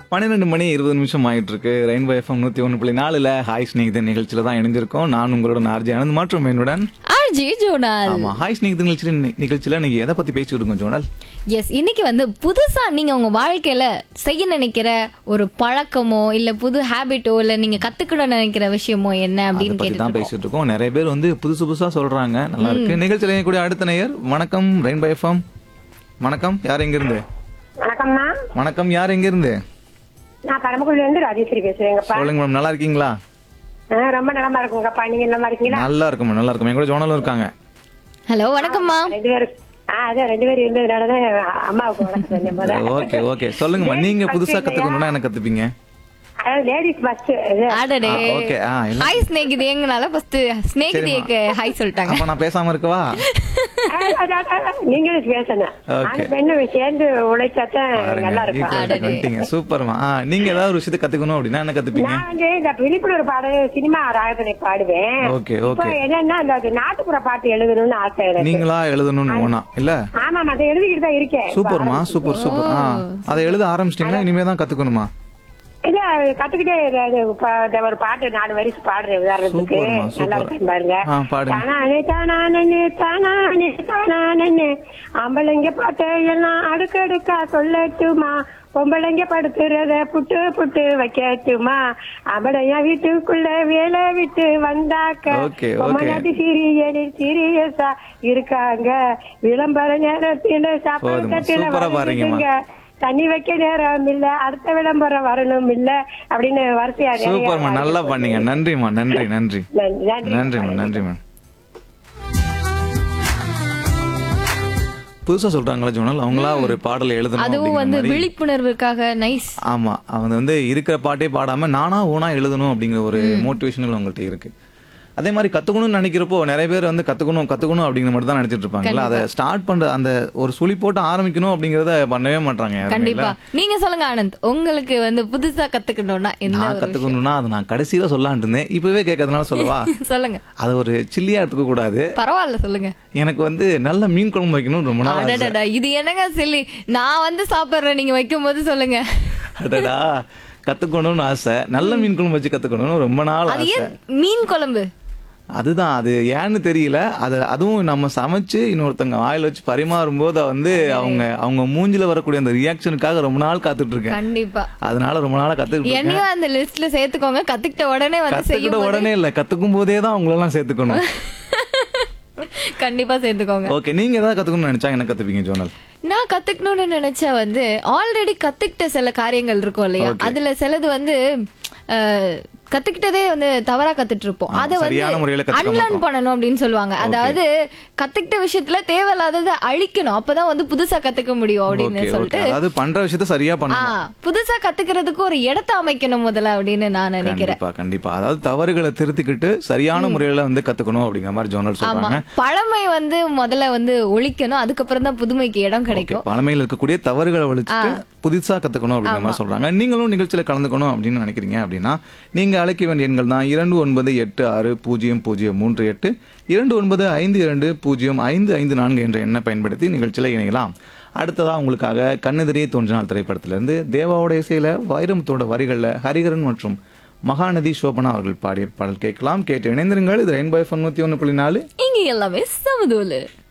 பன்னிரெண்டு மணி இருபது நிமிஷம் ஆயிட்டு இருக்கு ரெயின்போ எஃப்எம் நூத்தி ஒன்று புள்ளி நாலுல ஹாய் ஸ்நேகிதன் நிகழ்ச்சியில தான் இணைஞ்சிருக்கோம் நான் உங்களுடன் ஆர்ஜி ஆனந்த் மற்றும் என்னுடன் ஆர்ஜி ஜோனால் ஆமா ஹாய் ஸ்நேகிதன் நிகழ்ச்சியில நிகழ்ச்சியில நீங்க எதை பத்தி பேசிட்டு இருக்கோம் ஜோனல் எஸ் இன்னைக்கு வந்து புதுசா நீங்க உங்க வாழ்க்கையில செய்ய நினைக்கிற ஒரு பழக்கமோ இல்ல புது ஹாபிட்டோ இல்ல நீங்க கத்துக்கணும் நினைக்கிற விஷயமோ என்ன அதை அப்படின்னு பத்தி தான் கேட்டு பேசிட்டு இருக்கோம் நிறைய பேர் வந்து புதுசு புதுசா சொல்றாங்க நல்லா இருக்கு நிகழ்ச்சியில கூடிய அடுத்த நேயர் வணக்கம் ரெயின்போ எஃப்எம் வணக்கம் யார் எங்க இருந்து வணக்கம்மா வணக்கம் யார் எங்க இருந்து நான் பரமக்குடில இருந்து ராஜேஸ்வரி பேசுறேங்கப்பா சொல்லுங்க மேடம் நல்லா இருக்கீங்களா ஆ, ரொம்ப நலமா இருக்குங்கப்பா நீங்க நலமா இருக்கீங்களா நல்லா இருக்கும் நல்லா இருக்கும் என் கூட ஜோனலும் இருக்காங்க ஹலோ வணக்கம்மா ரெண்டு பேரும் ஆ அதான் ரெண்டு பேரும் இருந்ததுனாலதான் அம்மாவுக்கு வணக்கம் சொன்னேன் முத. ஓகே ஓகே சொல்லுங்கம்மா நீங்க புதுசா கத்துக்கணும்னா என்ன கத்துப்பீங்க அதாவது லேடிஸ் பஸ் ஆடடே ஓகே ஆ இல்ல ஹாய் ஸ்நேகிதி எங்கனால ஃபர்ஸ்ட் ஸ்நேகிதிக்கு ஹாய் சொல்லிட்டாங்க அப்ப நான் பேசாம இருக்கவா நீங்களும் பேசணும் Okay. ஆண் பெண்ணும் சேர்ந்து உழைச்சாதான் நல்லா பாருங்க, இருக்கும் equal பண்ணிட்டீங்க சூப்பர்மா ஆ, நீங்க ஏதாவது ஒரு விஷயத்தை கத்துக்கணும் அப்படின்னா என்ன கத்துப்பீங்க நான் வந்து இந்த விழிப்புணர்வு பாடல் சினிமா ராகத்தினை பாடுவேன் ஓகே இப்போ ஓகே என்னன்னா அந்த நாட்டுப்புற பாட்டு எழுதணும்னு ஆசை எனக்கு நீங்களா எழுதணும்னு ஓனா இல்ல ஆமா அதை எழுதிக்கிட்டு தான் இருக்கேன் சூப்பர்மா சூப்பர் சூப்பர் ஆ அதை எழுத ஆரம்பிச்சிட்டீங்களா இனிமே தான் கத்துக்கணுமா இல்ல கத்துக்கிட்டே இரு. அது இப்ப இந்த ஒரு பாட்டு நாலு வரிசை பாடுறேன் உதாரணத்துக்கு சூப்பர்மா, நல்லா சூப்பர். இருக்கு பாருங்க ஆ, பாடுங்க. தானானே தானானே தானானே தானானே ஆம்பளைங்க பாட்டு எல்லாம் அடுக்கடுக்கா சொல்லட்டுமா பொம்பளைங்க படுத்துறத புட்டு புட்டு வைக்கட்டுமா அவளைய வீட்டுக்குள்ள வேலை விட்டு வந்தாக்க Okay, okay. பொம்மநாட்டி சீரியலில் சீரியஸா இருக்காங்க விளம்பர நேரத்துல சாப்பாடு போதுமா. தட்டுல சூப்பரா பாடுறீங்கம்மா. வந்துட்டுங்க. தண்ணி வைக்க நேரம் இல்ல அடுத்த விளம்பரம் வரணும் இல்ல அப்படின்னு வரிசையா நிறைய சூப்பர்மா நல்லா பண்ணீங்க நன்றிமா நன்றி நன்றி நன்றி, நன்றி. நன்றிமா நன்றி மேம் புதுசா சொல்றாங்களா ஜோனல் அவங்களா ஒரு பாடலை எழுதணும் அதுவும் அப்படிங்கிற வந்து மாதிரி. விழிப்புணர்வுக்காக நைஸ் ஆமா அவங்க வந்து இருக்கிற பாட்டே பாடாம நானா ஓனா எழுதணும் அப்படிங்கிற ஒரு மோட்டிவேஷனல் அவங்கள்ட்ட இருக்கு அதே மாதிரி கத்துக்கணும்னு நினைக்கிறப்போ நிறைய பேர் வந்து கத்துக்கணும் கத்துக்கணும் அப்படிங்கிற மட்டும் தான் நினைச்சிட்டு இருப்பாங்கல்ல அதை ஸ்டார்ட் பண்ற அந்த ஒரு சுழி போட்டு ஆரம்பிக்கணும் அப்படிங்கறத பண்ணவே மாட்டாங்க யாருமே, கண்டிப்பா இல்ல? நீங்க சொல்லுங்க ஆனந்த் உங்களுக்கு வந்து புதுசா கத்துக்கணும்னா என்ன நான் ஒரு விஷயம்? கத்துக்கணும்னா அதை நான் கடைசியில சொல்லலான் இருந்தேன் இப்பவே கேட்கறதுனால சொல்லவா சொல்லுங்க அது ஒரு சில்லியா எடுத்துக்க கூடாது பரவாயில்ல சொல்லுங்க எனக்கு வந்து நல்ல மீன் குழம்பு வைக்கணும் ரொம்ப நாள் ஆசை. அடடடா இது என்னங்க சில்லி நான் வந்து சாப்பிடுறேன் நீங்க வைக்கும் போது சொல்லுங்க அடடா கத்துக்கணும்னு ஆசை நல்ல மீன் குழம்பு வச்சு கத்துக்கணும்னு ரொம்ப நாள் அது ஆசை ஏன் மீன் குழம்பு அதுதான் அது ஏன்னு தெரியல அது அதுவும் நம்ம சமைச்சு இன்னொருத்தங்க வாயில வச்சு பரிமாறும் போது வந்து அவங்க அவங்க மூஞ்சில வரக்கூடிய அந்த ரியாக்ஷனுக்காக ரொம்ப நாள் காத்துட்டு இருக்கேன் கண்டிப்பா அதனால ரொம்ப நாளா கத்துக்கிட்டு இருக்கேன் என்னையும் அந்த லிஸ்ட்ல சேர்த்துக்கோங்க கத்துக்கிட்ட உடனே வந்து கத்துக்கிட்ட செய்யும் உடனே இல்ல கத்துக்கும் போதே தான் அவங்களெல்லாம் சேர்த்துக்கணும் கண்டிப்பா சேர்த்துக்கோங்க ஓகே நீங்க ஏதாவது கத்துக்கணும்னு நினைச்சா என்ன கத்துப்பீங்க ஜோனல் நான் கத்துக்கணும்னு நினைச்சா வந்து ஆல்ரெடி கத்துக்கிட்ட சில காரியங்கள் இருக்கும் இல்லையா அதுல சிலது வந்து அஹ், கத்துக்கிட்டதே வந்து தவறா கத்துட்டு இருப்போம் ஆமா, அதை சரியான முறையில வந்து கத்துக்க அன்லேர்ன் மாட்டோம். பண்ணணும் அப்படின்னு சொல்லுவாங்க அதாவது கத்துக்கிட்ட விஷயத்துல தேவையில்லாததை அழிக்கணும் அப்பதான் வந்து புதுசா கத்துக்க முடியும் அப்படின்னு ஓகே ஓகே சொல்லிட்டு அதாவது பண்ற விஷயத்த சரியா ஆ பண்ணணும் புதுசா கத்துக்கிறதுக்கு ஒரு இடத்த அமைக்கணும் முதல்ல அப்படின்னு நான் நினைக்கிறேன் கண்டிப்பா கண்டிப்பா அதாவது தவறுகளை திருத்திக்கிட்டு சரியான முறையில வந்து கத்துக்கணும் அப்படிங்கிற மாதிரி ஜோனல் ஆமா சொல்றாங்க பழமை வந்து முதல்ல வந்து ஒழிக்கணும் அதுக்கப்புறம் தான் புதுமைக்கு இடம் ஓகே கிடைக்கும் பழமையில் இருக்கக்கூடிய தவறுகளை ஒழிச்சிட்டு புதுசா கத்துக்கணும் அப்படிங்கிற மாதிரி சொல்றாங்க நீங்களும் நிகழ்ச்சியில கலந்துக்கணும் அப்படின்னு நினைக்கிறீங்க அப்படின்னா நீங்க அழைக்க வேண்டிய எண்கள் தான் இரண்டு ஒன்பது எட்டு ஆறு பூஜ்ஜியம் பூஜ்ஜியம் மூன்று எட்டு இரண்டு ஒன்பது ஐந்து இரண்டு பூஜ்ஜியம் ஐந்து ஐந்து நான்கு என்ற எண்ணை பயன்படுத்தி நிகழ்ச்சியில இணையலாம் அடுத்ததா உங்களுக்காக கண்ணெதிரே தோன்றினால் திரைப்படத்திலிருந்து தேவாவோட இசையில வைரமுத்தோட வரிகள்ல ஹரிகரன் மற்றும் மகாநதி சோபனா அவர்கள் பாடிய பாடல் கேட்கலாம் கேட்டு இணைந்திருங்கள் இது ரெயின்பை தொண்ணூத்தி ஒன்று புள்ளி நாலு இங்க எல்லாமே சமதூலு